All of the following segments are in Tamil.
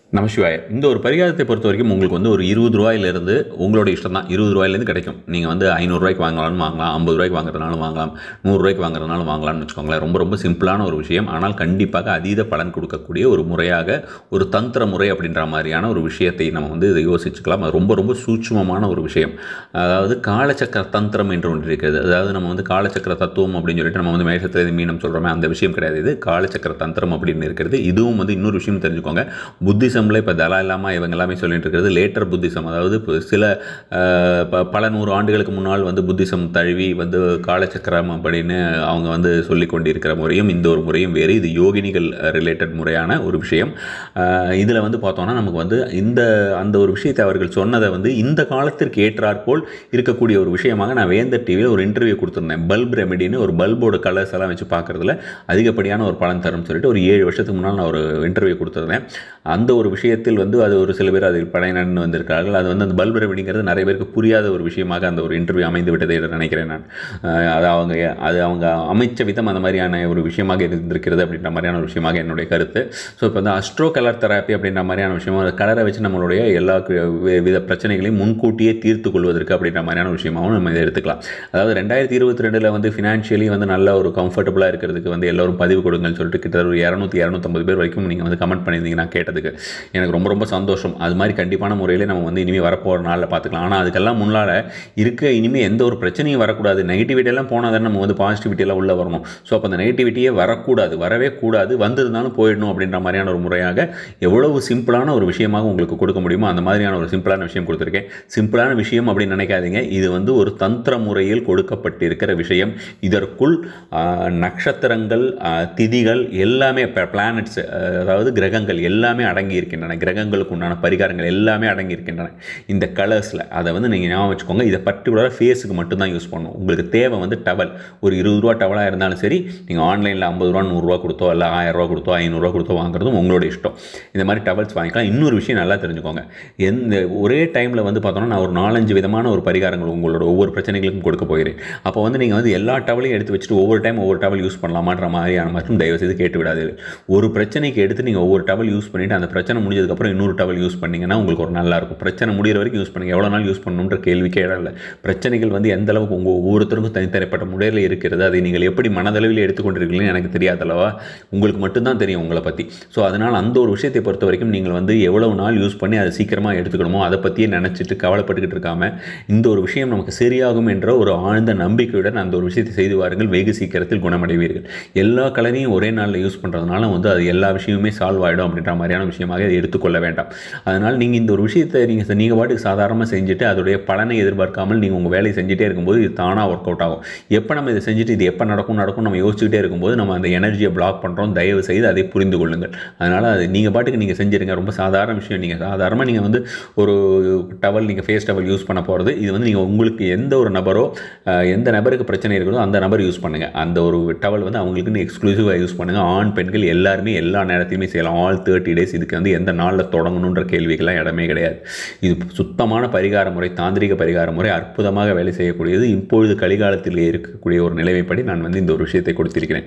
நமசிவாய இந்த ஒரு பரிகாரத்தை பொறுத்த வரைக்கும் உங்களுக்கு வந்து ஒரு இருபது ரூபாயிலிருந்து உங்களோட இஷ்டம் தான் இருபது ரூபாயிலேருந்து கிடைக்கும் நீங்கள் வந்து ஐநூறுரூவாய்க்கு வாங்கலாம்னு வாங்கலாம் ஐம்பது ரூபாய்க்கு வாங்குறதுனாலும் வாங்கலாம் நூறுரூவாய்க்கு வாங்குறதுனாலும் வாங்கலாம்னு வச்சுக்கோங்களேன் ரொம்ப ரொம்ப சிம்பிளான ஒரு விஷயம் ஆனால் கண்டிப்பாக அதீத பலன் கொடுக்கக்கூடிய ஒரு முறையாக ஒரு தந்திர முறை அப்படின்ற மாதிரியான ஒரு விஷயத்தை நம்ம வந்து இதை யோசிச்சுக்கலாம் அது ரொம்ப ரொம்ப சூட்சுமமான ஒரு விஷயம் அதாவது காலச்சக்கர தந்திரம் என்று ஒன்று இருக்கிறது அதாவது நம்ம வந்து காலச்சக்கர தத்துவம் அப்படின்னு சொல்லிட்டு நம்ம வந்து மேஷத்திலேருந்து மீனம் சொல்கிறோமே அந்த விஷயம் கிடையாது இது காலச்சக்கர தந்திரம் அப்படின்னு இருக்கிறது இதுவும் வந்து இன்னொரு விஷயம் தெரிஞ்சுக்கோங்க புத்திசமில் இப்போ தலா இல்லாமல் இவங்க எல்லாமே சொல்லிட்டு இருக்கிறது லேட்டர் புத்திசம் அதாவது இப்போ சில அஹ், ப- பல நூறு ஆண்டுகளுக்கு முன்னால் வந்து புத்திசம் தழுவி வந்து காலச்சக்கரம் அப்படின்னு அவங்க வந்து சொல்லி கொண்டிருக்கிற முறையும் இந்த ஒரு முறையும் வேறு இது யோகினிகள் ரிலேட்டட் முறையான ஒரு விஷயம் இதில் வந்து பார்த்தோம்னா நமக்கு வந்து இந்த அந்த ஒரு விஷயத்தை அவர்கள் சொன்னதை வந்து இந்த காலத்திற்கு ஏற்றாற்போல் இருக்கக்கூடிய ஒரு விஷயமாக நான் வேந்தர் டிவியில் ஒரு இன்டர்வியூ கொடுத்துருந்தேன் பல்ப் ரெமெடின்னு ஒரு பல்போட கலர்ஸ் எல்லாம் வச்சு பார்க்குறதுல அதிகப்படியான ஒரு பலன் தரும்னு சொல்லிட்டு ஒரு ஏழு வருஷத்துக்கு முன்னால் நான் ஒரு இன்டர்வியூ கொடுத்துருந்தேன் அந்த ஒரு விஷயத்தில் வந்து அது ஒரு சில பேர் அதில் படையனன்னு வந்திருக்கிறார்கள் அது வந்து அந்த பல்ப் ரெமெடிங்கிறது நிறைய பேருக்கு புரியாத ஒரு விஷயமாக அந்த ஒரு இன்டர்வியூ அமைந்து விட்டதை என்று நினைக்கிறேன் நான் அஹ் அது அவங்க அது அவங்க அமைச்ச விதம் அந்த மாதிரியான ஒரு விஷயமாக இருந்திருக்கிறது அப்படின்ற மாதிரியான ஒரு விஷயமாக என்னுடைய கருத்து ஸோ இப்போ இந்த அஸ்ட்ரோ கலர் தெராப்பி அப்படின்ற மாதிரியான விஷயம் அந்த கலரை வச்சு நம்மளுடைய எல்லா கு- வி- வித பிரச்சனைகளையும் முன்கூட்டியே தீர்த்து கொள்வதற்கு அப்படின்ற மாதிரியான விஷயமாகவும் நம்ம இதை எடுத்துக்கலாம் அதாவது ரெண்டாயிரத்தி இருபத்தி ரெண்டில் வந்து ஃபினான்ஷியலி வந்து நல்ல ஒரு கம்ஃபர்டபுளாக இருக்கிறதுக்கு வந்து எல்லோரும் பதிவு கொடுங்கன்னு சொல்லிட்டு கிட்டத்தட்ட ஒரு இரநூத்தி இரநூத்தம்பது பேர் வரைக்கும் நீங்கள் வந்து கமெண்ட் பண்ணியிருந்தீங்க நான் கேட்டதுக்கு எனக்கு ரொம்ப ரொம்ப சந்தோஷம் அது மாதிரி கண்டிப்பான முறையில் நம்ம வந்து இனிமேல் வரப்போகிற நாளில் பார்த்துக்கலாம் ஆனால் அதுக்கெல்லாம் முன்னால் இருக்க இனிமேல் எந்த ஒரு பிரச்சனையும் வரக்கூடாது நெகட்டிவிட்டி எல்லாம் போனால் தானே நம்ம வந்து பாசிட்டிவிட்டி எல்லாம் உள்ளே வரணும் ஸோ அப்போ அந்த நெகட்டிவிட்டியே வரக்கூடாது வரவே கூடாது வந்திருந்தாலும் போயிடணும் அப்படின்ற மாதிரியான ஒரு முறையாக எவ்வளவு சிம்பிளான ஒரு விஷயமாக உங்களுக்கு கொடுக்க முடியுமோ அந்த மாதிரியான ஒரு சிம்பிளான விஷயம் கொடுத்துருக்கேன் சிம்பிளான விஷயம் அப்படின்னு நினைக்காதீங்க இது வந்து ஒரு தந்திர முறையில் கொடுக்கப்பட்டிருக்கிற விஷயம் இதற்குள் ஆ, நட்சத்திரங்கள் ஆ, திதிகள் எல்லாமே பிளானட்ஸ் அதாவது கிரகங்கள் எல்லாமே அடங்கி இருக்கின்றன கிரகங்களுக்கு உண்டான பரிகாரங்கள் எல்லாமே அடங்கி இருக்கின்றன இந்த கலர்ஸில் அதை வந்து நீங்கள் ஞாபகம் வச்சுக்கோங்க இதை பர்டிகுலராக ஃபேஸுக்கு மட்டும்தான் யூஸ் பண்ணணும் உங்களுக்கு தேவை வந்து டவல் ஒரு இருபது ரூபா டவலாக இருந்தாலும் சரி நீங்கள் ஆன்லைனில் ஐம்பது ரூபா நூறுரூவா கொடுத்தோ இல்லை ஆயிரம் ரூபா கொடுத்தோ ஐநூறுரூவா கொடுத்தோ வாங்குறதும் உங்களோட இஷ்டம் இந்த மாதிரி டவல்ஸ் வாங்கிக்கலாம் இன்னொரு விஷயம் நல்லா தெரிஞ்சுக்கோங்க எந்த ஒரே டைமில் வந்து பார்த்தோன்னா நான் ஒரு நாலஞ்சு விதமான ஒரு பரிகாரங்கள் உங்களோட ஒவ்வொரு பிரச்சனைகளுக்கும் கொடுக்க போகிறேன் அப்போ வந்து நீங்கள் வந்து எல்லா டவலையும் எடுத்து வச்சுட்டு ஒவ்வொரு டைம் ஒவ்வொரு டவல் யூஸ் பண்ணலாமான்ற மாதிரியான மட்டும் தயவு செய்து கேட்டு விடாதீர்கள் ஒரு பிரச்சனைக்கு எடுத்து நீங்கள் ஒவ்வொரு டவல் யூஸ் பண்ணிவிட்டு அந்த பிரச்சனை முடிஞ்சதுக்கப்புறம் இன்னொரு டவல் யூஸ் பண்ணீங்கன்னா உங்களுக்கு ஒரு நல்லா இருக்கும் பிரச்சனை முடிகிற வரைக்கும் யூஸ் பண்ணுங்க எவ்வளோ நாள் யூஸ் பண்ணணுன்ற கேள்விக்கே இடம் இல்லை பிரச்சனைகள் வந்து எந்த அளவுக்கு உங்கள் ஒவ்வொருத்தருக்கும் தனித்தனிப்பட்ட முறையில் இருக்கிறது அதை நீங்கள் எப்படி மனதளவில் எடுத்துக்கொண்டிருக்கீங்கன்னு எனக்கு தெரியாதல்லவா உங்களுக்கு மட்டும்தான் தெரியும் உங்களை பற்றி ஸோ அதனால் அந்த ஒரு விஷயத்தை பொறுத்த வரைக்கும் நீங்கள் வந்து எவ்வளவு நாள் யூஸ் பண்ணி அதை சீக்கிரமாக எடுத்துக்கணுமோ அதை பற்றியே நினச்சிட்டு கவலைப்பட்டுக்கிட்டு இருக்காம இந்த ஒரு விஷயம் நமக்கு சரியாகும் என்ற ஒரு ஆழ்ந்த நம்பிக்கையுடன் அந்த ஒரு விஷயத்தை செய்து வாருங்கள் வெகு சீக்கிரத்தில் குணமடைவீர்கள் எல்லா கலரையும் ஒரே நாளில் யூஸ் பண்ணுறதுனால வந்து அது எல்லா விஷயமுமே சால்வ் ஆகிடும் அப்படின்ற மாதிரியான விஷயமாக இதை எடுத்துக்கொள்ள வேண்டாம் அதனால் நீங்கள் இந்த ஒரு விஷயத்தை நீங்கள் நீங்கள் பாட்டுக்கு சாதாரணமாக செஞ்சுட்டு அதோடைய பலனை எதிர்பார்க்காமல் நீங்கள் உங்கள் வேலையை செஞ்சுட்டே இருக்கும்போது இது தானாக ஒர்க் அவுட் ஆகும் எப்போ நம்ம இதை செஞ்சுட்டு இது எப்போ நடக்கும் நடக்கும் நம்ம யோசிச்சுக்கிட்டே இருக்கும்போது நம்ம அந்த எனர்ஜியை பிளாக் பண்ணுறோம் தயவு செய்து அதை புரிந்து கொள்ளுங்கள் அதனால் அது நீங்கள் பாட்டுக்கு நீங்கள் செஞ்சுருங்க ரொம்ப சாதாரண விஷயம் நீங்கள் சாதாரணமாக நீங்கள் வந்து ஒரு டவல் நீங்கள் ஃபேஸ் டவல் யூஸ் பண்ண போகிறது இது வந்து நீங்கள் உங்களுக்கு எந்த ஒரு நபரோ அஹ், எந்த நபருக்கு பிரச்சனை இருக்குதோ அந்த நபர் யூஸ் பண்ணுங்கள் அந்த ஒரு டவல் வந்து அவங்களுக்குன்னு எக்ஸ்க்ளூசிவாக யூஸ் பண்ணுங்கள் ஆண் பெண்கள் எல்லாருமே எல்லா நேரத்தையுமே செய்யலாம் ஆல் தேர்ட்டி டேஸ் இதுக்கு வந்து எந்த நாளில் தொடங்கணுன்ற கேள்விக்கெல்லாம் இடமே கிடையாது இது சுத்தமான பரிகார முறை தாந்திரிக பரிகார முறை அற்புதமாக வேலை செய்யக்கூடியது இப்பொழுது கலிகாலத்தில் இருக்கக்கூடிய ஒரு நிலைமைப்படி நான் வந்து இந்த ஒரு விஷயத்தை கொடுத்திருக்கிறேன்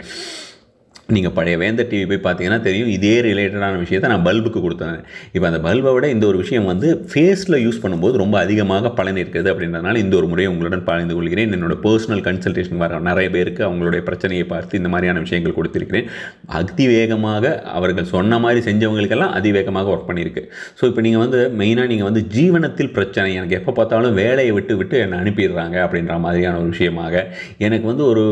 நீங்கள் பழைய வேந்தர் டிவி போய் பார்த்தீங்கன்னா தெரியும் இதே ரிலேட்டடான விஷயத்தை நான் பல்புக்கு கொடுத்தேன் இப்போ அந்த பல்பை விட இந்த ஒரு விஷயம் வந்து ஃபேஸில் யூஸ் பண்ணும்போது ரொம்ப அதிகமாக பலன் இருக்குது அப்படின்றதுனால இந்த ஒரு முறையை உங்களுடன் பகிர்ந்து கொள்கிறேன் என்னோட பர்சனல் கன்சல்டேஷன் வர நிறைய பேருக்கு அவங்களுடைய பிரச்சனையை பார்த்து இந்த மாதிரியான விஷயங்கள் கொடுத்திருக்கிறேன் அதிவேகமாக அவர்கள் சொன்ன மாதிரி செஞ்சவங்களுக்கெல்லாம் அதிவேகமாக ஒர்க் பண்ணியிருக்கு ஸோ இப்போ நீங்கள் வந்து மெயினாக நீங்கள் வந்து ஜீவனத்தில் பிரச்சனை எனக்கு எப்போ பார்த்தாலும் வேலையை விட்டு விட்டு என்னை அனுப்பிடுறாங்க அப்படின்ற மாதிரியான ஒரு விஷயமாக எனக்கு வந்து ஒரு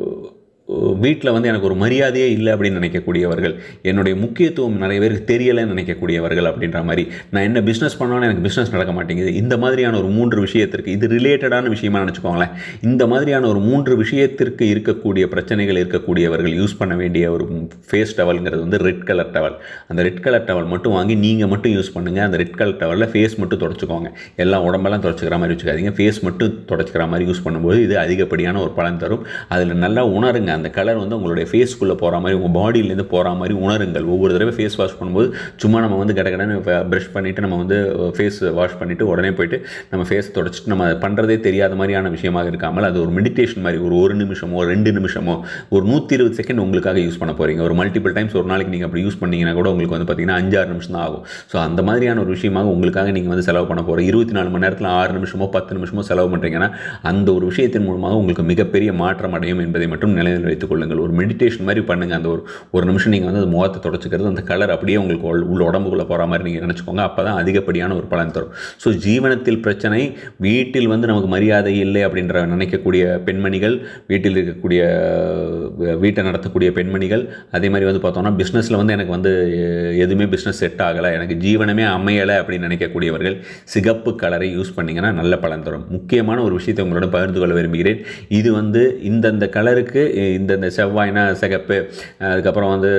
வீட்டில் வந்து எனக்கு ஒரு மரியாதையே இல்லை அப்படின்னு நினைக்கக்கூடியவர்கள் என்னுடைய முக்கியத்துவம் நிறைய பேருக்கு தெரியலைன்னு நினைக்கக்கூடியவர்கள் அப்படின்ற மாதிரி நான் என்ன பிஸ்னஸ் பண்ணாலும் எனக்கு பிஸ்னஸ் நடக்க மாட்டேங்குது இந்த மாதிரியான ஒரு மூன்று விஷயத்திற்கு இது ரிலேட்டடான விஷயமா நினச்சிக்கோங்களேன் இந்த மாதிரியான ஒரு மூன்று விஷயத்திற்கு இருக்கக்கூடிய பிரச்சனைகள் இருக்கக்கூடியவர்கள் யூஸ் பண்ண வேண்டிய ஒரு ஃபேஸ் டவல்ங்கிறது வந்து ரெட் கலர் டவல் அந்த ரெட் கலர் டவல் மட்டும் வாங்கி நீங்கள் மட்டும் யூஸ் பண்ணுங்கள் அந்த ரெட் கலர் டவலில் ஃபேஸ் மட்டும் தொடச்சிக்கோங்க எல்லாம் உடம்பெல்லாம் தொடச்சிக்கிற மாதிரி வச்சுக்காதீங்க ஃபேஸ் மட்டும் தொடச்சிக்கிற மாதிரி யூஸ் பண்ணும்போது இது அதிகப்படியான ஒரு பலன் தரும் அதில் நல்லா உணருங்க அந்த கலர் வந்து உங்களுடைய ஃபேஸ்க்குள்ளே போகிற மாதிரி உங்கள் பாடியிலேருந்து போகிற மாதிரி உணருங்கள் ஒவ்வொரு தடவை ஃபேஸ் வாஷ் பண்ணும்போது சும்மா நம்ம வந்து கடை கடன்னு ப்ரஷ் பண்ணிவிட்டு நம்ம வந்து ஃபேஸ் வாஷ் பண்ணிவிட்டு உடனே போயிட்டு நம்ம ஃபேஸ் தொடச்சிட்டு நம்ம பண்ணுறதே தெரியாத மாதிரியான விஷயமாக இருக்காமல் அது ஒரு மெடிடேஷன் மாதிரி ஒரு ஒரு நிமிஷமோ ரெண்டு நிமிஷமோ ஒரு நூற்றி இருபது செகண்ட் உங்களுக்காக யூஸ் பண்ண போகிறீங்க ஒரு மல்டிபிள் டைம்ஸ் ஒரு நாளைக்கு நீங்கள் அப்படி யூஸ் பண்ணீங்கன்னா கூட உங்களுக்கு வந்து பார்த்தீங்கன்னா அஞ்சாறு நிமிஷம் தான் ஆகும் ஸோ அந்த மாதிரியான ஒரு விஷயமாக உங்களுக்காக நீங்கள் வந்து செலவு பண்ண போகிற இருபத்தி நாலு மணி நேரத்தில் ஆறு நிமிஷமோ பத்து நிமிஷமோ செலவு பண்ணுறீங்கன்னா அந்த ஒரு விஷயத்தின் மூலமாக உங்களுக்கு மிகப்பெரிய மாற்றம் அடையும் என்பதை மட்டும் நிலையில் வைத்துக் கொள்ளுங்கள் ஒரு மெடிடேஷன் மாதிரி பண்ணுங்கள் அந்த ஒரு ஒரு நிமிஷம் நீங்கள் வந்து அந்த முகத்தை தொடச்சிக்கிறது அந்த கலர் அப்படியே உங்களுக்கு உள் உள்ள உடம்புக்குள்ளே போகிற மாதிரி நீங்கள் நினச்சிக்கோங்க அப்போ தான் அதிகப்படியான ஒரு பலன் தரும் ஸோ ஜீவனத்தில் பிரச்சனை வீட்டில் வந்து நமக்கு மரியாதை இல்லை அப்படின்ற நினைக்கக்கூடிய பெண்மணிகள் வீட்டில் இருக்கக்கூடிய அஹ், வீட்டை நடத்தக்கூடிய பெண்மணிகள் அதே மாதிரி வந்து பார்த்தோம்னா பிஸ்னஸில் வந்து எனக்கு வந்து அஹ், எதுவுமே பிஸ்னஸ் செட் ஆகலை எனக்கு ஜீவனமே அமையலை அப்படின்னு நினைக்கக்கூடியவர்கள் சிகப்பு கலரை யூஸ் பண்ணிங்கன்னா நல்ல பலன் தரும் முக்கியமான ஒரு விஷயத்தை உங்களோட பகிர்ந்து கொள்ள விரும்புகிறேன் இது வந்து இந்தந்த கலருக்கு இந்தந்த செவ்வாய்னா சிகப்பு அதுக்கப்புறம் வந்து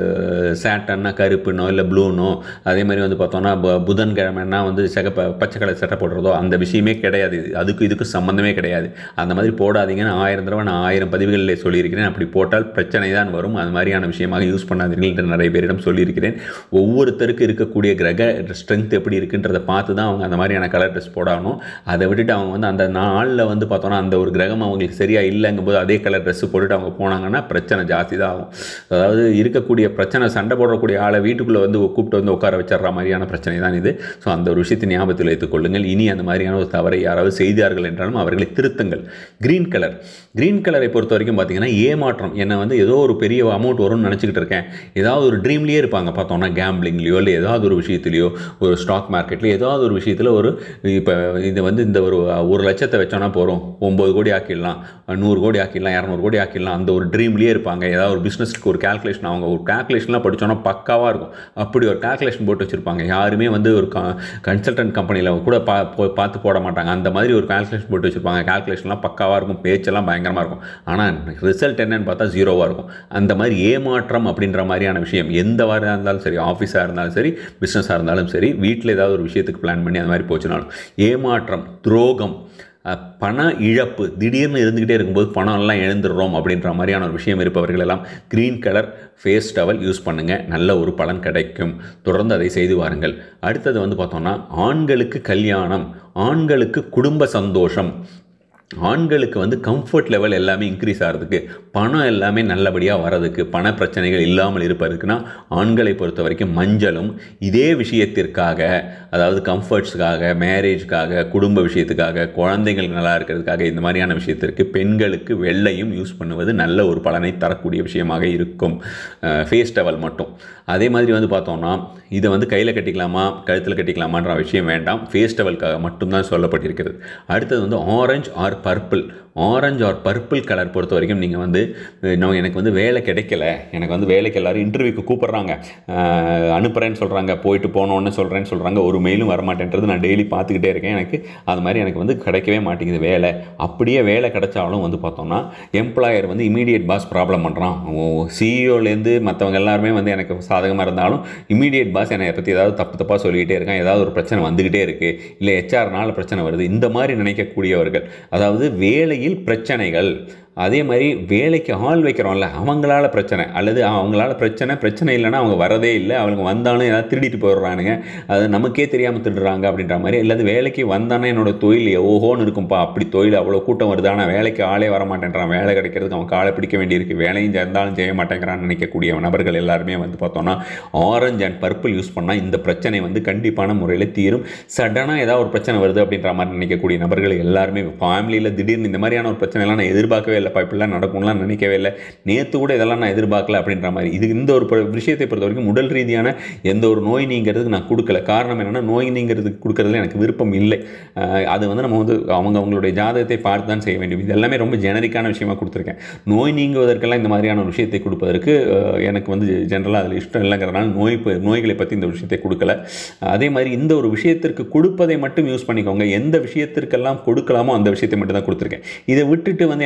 சேட்டன்னா கருப்புனோ இல்லை ப்ளூனோ அதே மாதிரி வந்து பார்த்தோம்னா பு- புதன்கிழமைன்னா வந்து சிகப்ப பச்சை கலர் சட்டை போடுறதோ அந்த விஷயமே கிடையாது இது. அதுக்கு இதுக்கு சம்மந்தமே கிடையாது அந்த மாதிரி போடாதீங்கன்னு ஆயிரம் தடவை நான் ஆயிரம் பதிவுகளில் சொல்லியிருக்கிறேன் அப்படி போட்டால் பிரச்சனை தான் வரும் அது மாதிரியான விஷயமாக யூஸ் பண்ணாதீர்கள் என்று நிறைய பேரிடம் சொல்லியிருக்கிறேன் ஒவ்வொருத்தருக்கு இருக்கக்கூடிய கிரக ஸ்ட்ரென்த் எப்படி இருக்குன்றதை பார்த்து தான் அவங்க அந்த மாதிரியான கலர் ட்ரெஸ் போடணும் அதை விட்டுட்டு அவங்க வந்து அந்த நாளில் வந்து பார்த்தோன்னா அந்த ஒரு கிரகம் அவங்களுக்கு சரியா இல்லைங்கும் போது அதே கலர் ட்ரெஸ் போட்டுட்டு அவங்க போனாங்கன்னா பிரச்சனை ஜாஸ்தி தான் ஆகும் அதாவது இருக்கக்கூடிய பிரச்சனை சண்டை போடக்கூடிய ஆளை வீட்டுக்குள்ளே வந்து கூப்பிட்டு வந்து உட்கார வச்சிடுற மாதிரியான பிரச்சனை தான் இது ஸோ அந்த ஒரு விஷயத்தை ஞாபகத்தில் வைத்துக் கொள்ளுங்கள் இனி அந்த மாதிரியான ஒரு தவறை யாராவது செய்தார்கள் என்றாலும் அவர்களை திருத்துங்கள் க்ரீன் கலர் க்ரீன் கலரை பொறுத்த வரைக்கும் பார்த்தீங்கன்னா ஏமாற்றம் என்னை வந்து ஏதோ ஒரு பெரிய அமௌண்ட் வரும்னு நினச்சிக்கிட்டு இருக்கேன் ஏதாவது ஒரு ட்ரீம்லேயே இருப்பாங்க பார்த்தோம்னா கேம்பிளிங்லேயோ இல்லை ஏதாவது ஒரு விஷயத்துலையோ ஒரு ஸ்டாக் மார்க்கெட்லையோ ஏதாவது ஒரு விஷயத்தில் ஒரு இப்போ இது வந்து இந்த ஒரு ஒரு லட்சத்தை வச்சோன்னா போகிறோம் ஒம்பது கோடி ஆக்கிடலாம் நூறு கோடி ஆக்கிடலாம் இரநூறு கோடி ஆக்கிடலாம் அந்த ஒரு ட்ரீம்லேயே இருப்பாங்க ஏதாவது ஒரு பிஸ்னஸ்க்கு ஒரு கால்குலேஷன் அவங்க ஒரு கால்குலேஷன்லாம் படிச்சோன்னா பக்காவாக இருக்கும் அப்படி ஒரு கால்குலேஷன் போட்டு வச்சுருப்பாங்க யாருமே வந்து ஒரு கன்சல்டன்ட் கம்பெனியில் கூட பா போ- பார்த்து போட மாட்டாங்க அந்த மாதிரி ஒரு கால்குலேஷன் போட்டு வச்சுருப்பாங்க கால்குலேஷன்லாம் பக்காவாக இருக்கும் பேச்செல்லாம் பயங்கரமாக இருக்கும் ஆனால் ரிசல்ட் என்னன்னு பார்த்தா ஜீரோவாக இருக்கும் அந்த மாதிரி ஏமாற்றம் அப்படின்ற மாதிரியான விஷயம் எந்த வாரியாக இருந்தாலும் சரி ஆஃபீஸாக இருந்தாலும் சரி பிஸ்னஸாக இருந்தாலும் சரி வீட்டில் ஏதாவது ஒரு விஷயத்துக்கு பிளான் பண்ணி அந்த மாதிரி போச்சுனாலும் ஏமாற்றம் துரோகம் அஹ், பண இழப்பு திடீர்னு இருந்துக்கிட்டே இருக்கும்போது பணம் எல்லாம் இழந்துடுறோம் அப்படின்ற மாதிரியான ஒரு விஷயம் இருப்பவர்கள் எல்லாம் green colour face towel use பண்ணுங்கள் நல்ல ஒரு பலன் கிடைக்கும் தொடர்ந்து அதை செய்து வாருங்கள் அடுத்தது வந்து பார்த்தோம்னா ஆண்களுக்கு கல்யாணம் ஆண்களுக்கு குடும்ப சந்தோஷம் ஆண்களுக்கு வந்து கம்ஃபர்ட் லெவல் எல்லாமே இன்க்ரீஸ் ஆகிறதுக்கு பணம் எல்லாமே நல்லபடியாக வரதுக்கு பண பிரச்சனைகள் இல்லாமல் இருப்பதற்குனா ஆண்களை பொறுத்த வரைக்கும் மஞ்சளும் இதே விஷயத்திற்காக அதாவது கம்ஃபர்ட்ஸுக்காக மேரேஜ்க்காக குடும்ப விஷயத்துக்காக குழந்தைகள் நல்லா இருக்கிறதுக்காக இந்த மாதிரியான விஷயத்திற்கு பெண்களுக்கு வெள்ளையும் யூஸ் பண்ணுவது நல்ல ஒரு பலனை தரக்கூடிய விஷயமாக இருக்கும் ஃபேஸ் டவல் மட்டும் அதே மாதிரி வந்து பார்த்தோம்னா இதை வந்து கையில் கட்டிக்கலாமா கழுத்தில் கட்டிக்கலாமான்ற விஷயம் வேண்டாம் ஃபேஸ் டவலுக்காக மட்டும்தான் சொல்லப்பட்டிருக்கிறது அடுத்தது வந்து orange or purple orange or purple colour பொறுத்த வரைக்கும் நீங்கள் வந்து அஹ், நான் எனக்கு வந்து வேலை கிடைக்கல எனக்கு வந்து வேலைக்கு எல்லாரும் இன்டர்வியூக்கு கூப்பிட்றாங்க அனுப்புகிறேன்னு சொல்கிறாங்க போயிட்டு போனோன்னு சொல்கிறேன்னு சொல்கிறாங்க ஒரு மெயிலும் வரமாட்டேன்றது நான் டெய்லி பார்த்துக்கிட்டே இருக்கேன் எனக்கு அது மாதிரி எனக்கு வந்து கிடைக்கவே மாட்டேங்குது வேலை அப்படியே வேலை கிடைச்சாலும் வந்து பார்த்தோம்னா எம்ப்ளாயர் வந்து இமீடியட் பாஸ் ப்ராப்ளம் பண்ணுறான் சிஇஓலேருந்து மற்றவங்க எல்லாருமே வந்து எனக்கு சாதகமாக இருந்தாலும் இமீடியட் பாஸ் என்னை பற்றி ஏதாவது தப்பு தப்பாக சொல்லிக்கிட்டே இருக்கான் ஏதாவது ஒரு பிரச்சனை வந்துக்கிட்டே இருக்குது இல்லை ஹெச்ஆர்னால பிரச்சனை வருது இந்த மாதிரி நினைக்கக்கூடியவர்கள் அதாவது வேலையில் பிரச்சனைகள் அதே மாதிரி வேலைக்கு ஆள் வைக்கிறோம்ல அவங்களால பிரச்சனை அல்லது அவங்களால பிரச்சனை பிரச்சனை இல்லைன்னா அவங்க வரதே இல்லை அவங்க வந்தாலும் ஏதாவது திருடிட்டு போயிடுறானுங்க அது நமக்கே தெரியாமல் திருடுறாங்க அப்படின்ற மாதிரி இல்லாத வேலைக்கு வந்தானே என்னோட தொழில் ஓஹோன்னு இருக்கும்ப்பா அப்படி தொழில் அவ்வளோ கூட்டம் வருது ஆனால் வேலைக்கு ஆளே வர மாட்டேன்றான் வேலை கிடைக்கிறதுக்கு அவன் காலை பிடிக்க வேண்டியிருக்கு வேலையும் சேர்ந்தாலும் செய்ய மாட்டேங்கிறான்னு நினைக்கக்கூடிய நபர்கள் எல்லாருமே வந்து பார்த்தோம்னா ஆரஞ்சு அண்ட் பர்பிள் யூஸ் பண்ணால் இந்த பிரச்சனை வந்து கண்டிப்பான முறையில் தீரும் சடனாக ஏதாவது ஒரு பிரச்சனை வருது அப்படின்ற மாதிரி நினைக்கக்கூடிய நபர்கள் எல்லாருமே ஃபேமிலியில் திடீர்னு இந்த மாதிரியான ஒரு பிரச்சனைலாம் நான் எதிர்பார்க்கவே இல்லைப்பா இப்படிலாம் நடக்கும்லாம் நினைக்கவே இல்லை நேற்று கூட இதெல்லாம் நான் எதிர்பார்க்கல அப்படின்ற மாதிரி இது இந்த ஒரு ப- விஷயத்தை பொறுத்த வரைக்கும் உடல் ரீதியான எந்த ஒரு நோய் நீங்கிறதுக்கு நான் கொடுக்கல காரணம் என்னென்னா நோய் நீங்கிறதுக்கு கொடுக்கறதுல எனக்கு விருப்பம் இல்லை அஹ் அது வந்து நம்ம வந்து அவங்க அவங்களுடைய ஜாதகத்தை பார்த்து தான் செய்ய வேண்டும் இது எல்லாமே ரொம்ப ஜெனரிக்கான விஷயமா கொடுத்துருக்கேன் நோய் நீங்குவதற்கெல்லாம் இந்த மாதிரியான ஒரு விஷயத்தை கொடுப்பதற்கு அஹ், எனக்கு வந்து ஜென்ரலாக அதில் இஷ்டம் இல்லைங்கிறதுனால நோய் ப- நோய்களை பற்றி இந்த விஷயத்தை கொடுக்கல அதே மாதிரி இந்த ஒரு விஷயத்திற்கு கொடுப்பதை மட்டும் யூஸ் பண்ணிக்கோங்க எந்த விஷயத்திற்கெல்லாம் கொடுக்கலாமோ அந்த விஷயத்தை மட்டும் தான் கொடுத்துருக்கேன் இதை விட்டுட்டு வந்து எனக்கு அதுக்கு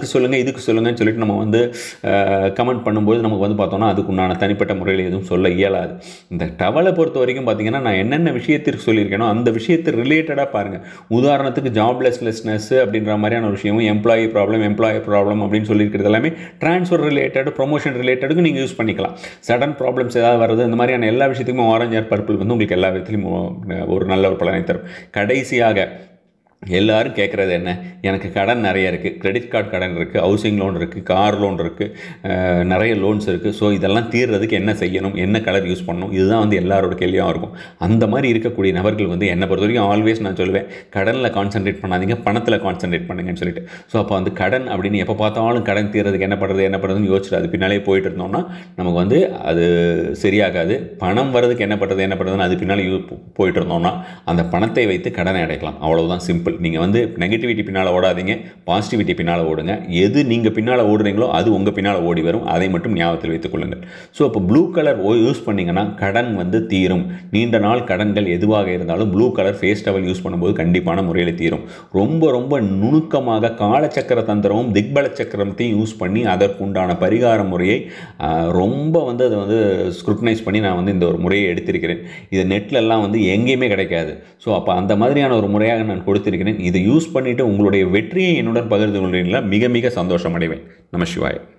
அதுக்கு சொல்லுங்கள் இதுக்கு சொல்லுங்கன்னு சொல்லிட்டு நம்ம வந்து கமெண்ட் பண்ணும்போது நமக்கு வந்து பார்த்தோம்னா அதுக்கு உண்டான தனிப்பட்ட முறையில் எதுவும் சொல்ல இயலாது இந்த டவலை பொறுத்த வரைக்கும் பார்த்தீங்கன்னா நான் என்னென்ன விஷயத்திற்கு சொல்லியிருக்கேனோ அந்த விஷயத்தை ரிலேட்டடாக பாருங்கள் உதாரணத்துக்கு ஜாப்லெஸ்லெஸ்னஸ் அப்படின்ற மாதிரியான ஒரு விஷயமும் எம்ப்ளாயி ப்ராப்ளம் எம்ப்ளாயி ப்ராப்ளம் அப்படின்னு சொல்லியிருக்கிறது எல்லாமே ட்ரான்ஸ்ஃபர் ரிலேட்டட் ப்ரொமோஷன் ரிலேட்டடுக்கு நீங்கள் யூஸ் பண்ணிக்கலாம் சடன் ப்ராப்ளம்ஸ் ஏதாவது வருது இந்த மாதிரியான எல்லா விஷயத்துக்குமே ஆரஞ்ச் ஆர் பர்பிள் வந்து உங்களுக்கு எல்லா விதத்துலையும் ஒரு நல்ல ஒரு பலனை தரும் கடைசியாக எல்லாரும் கேட்குறது என்ன எனக்கு கடன் நிறைய இருக்குது கிரெடிட் கார்டு கடன் இருக்குது ஹவுசிங் லோன் இருக்குது கார் லோன் இருக்குது நிறைய லோன்ஸ் இருக்குது ஸோ இதெல்லாம் தீர்றதுக்கு என்ன செய்யணும் என்ன கலர் யூஸ் பண்ணணும் இதுதான் வந்து எல்லாரோட கேள்வியாக இருக்கும் அந்த மாதிரி இருக்கக்கூடிய நபர்கள் வந்து என்னை பொறுத்த வரைக்கும் ஆல்வேஸ் நான் சொல்லுவேன் கடனில் கான்சென்ட்ரேட் பண்ணாதீங்க பணத்தில் கான்சென்ட்ரேட் பண்ணுங்கன்னு சொல்லிட்டு ஸோ அப்போ வந்து கடன் அப்படின்னு எப்போ பார்த்தாலும் கடன் தீர்றதுக்கு என்ன பண்ணுறது என்ன பண்ணுறதுன்னு யோசிச்சுட்டு அது பின்னாலே போயிட்டு இருந்தோம்னா நமக்கு வந்து அது சரியாகாது பணம் வர்றதுக்கு என்ன பண்ணுறது என்ன பண்ணுறதுன்னு அது பின்னாலே யூ போயிட்டு இருந்தோம்னா அந்த பணத்தை வைத்து கடனை அடைக்கலாம் அவ்வளவுதான் சிம்பிள் நீங்கள் வந்து நெகட்டிவிட்டி பின்னால் ஓடாதீங்க பாசிட்டிவிட்டி பின்னால் ஓடுங்க எது நீங்கள் பின்னால் ஓடுறீங்களோ அது உங்கள் பின்னால் ஓடி வரும் அதை மட்டும் ஞாபகத்தில் வைத்துக் கொள்ளுங்கள் ஸோ இப்போ ப்ளூ கலர் யூஸ் பண்ணிங்கன்னா கடன் வந்து தீரும் நீண்ட நாள் கடன்கள் எதுவாக இருந்தாலும் blue colour face towel use பண்ணும்போது கண்டிப்பான முறையில் தீரும் ரொம்ப ரொம்ப நுணுக்கமாக காலச்சக்கர தந்திரமும் திக்பல சக்கரத்தையும் யூஸ் பண்ணி அதற்குண்டான பரிகார முறையை ஆஹ், ரொம்ப வந்து அதை வந்து ஸ்க்ரூட்டனைஸ் பண்ணி நான் வந்து இந்த ஒரு முறையை எடுத்திருக்கிறேன் இது நெட்ல எல்லாம் வந்து எங்கேயுமே கிடைக்காது ஸோ அப்போ அந்த மாதிரியான ஒரு முறையாக நான் கொடுத்திருக்கிறேன் இதை யூஸ் பண்ணிவிட்டு உங்களுடைய வெற்றியை என்னுடன் பகிர்ந்து கொள்றீங்களா மிக மிக சந்தோஷம் அடைவேன் நம சிவாய்